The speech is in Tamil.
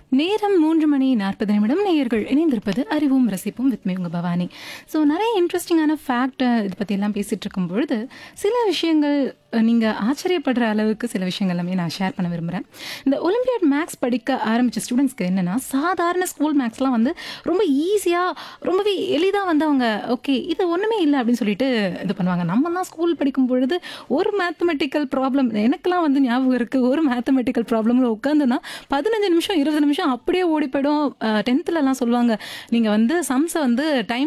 நேரம் மூன்று மணி நாற்பது நிமிடம் நேயர்கள் இணைந்திருப்பது அறிவும் ரசிப்பும் வித் உங்க பவானி ஸோ நிறைய இன்ட்ரெஸ்டிங்கான ஃபேக்ட் இது பற்றி எல்லாம் பேசிட்டு இருக்கும் பொழுது சில விஷயங்கள் அஹ், நீங்க ஆச்சரியப்படுற அளவுக்கு சில விஷயங்கள் எல்லாமே நான் ஷேர் பண்ண விரும்புகிறேன் இந்த ஒலிம்பியாட் மேக்ஸ் படிக்க ஆரம்பிச்ச ஸ்டூடெண்ட்ஸ்க்கு என்னன்னா சாதாரண ஸ்கூல் மேக்ஸ்லாம் வந்து ரொம்ப ஈஸியாக ரொம்பவே எளிதாக வந்து அவங்க ஓகே இது ஒன்றுமே இல்லை அப்படின்னு சொல்லிட்டு இது பண்ணுவாங்க நம்மலாம் ஸ்கூல் படிக்கும் பொழுது ஒரு மேத்தமெட்டிக்கல் ப்ராப்ளம் எனக்கெல்லாம் வந்து ஞாபகம் இருக்குது ஒரு மேத்தமெட்டிக்கல் ப்ராப்ளமில் உட்காந்துனா பதினஞ்சு நிமிஷம் இருபது நிமிஷம் அப்படியே ஓடி போயிடும் டென்த்துலலாம் சொல்லுவாங்க நீங்கள் வந்து சம்ஸை வந்து டைம்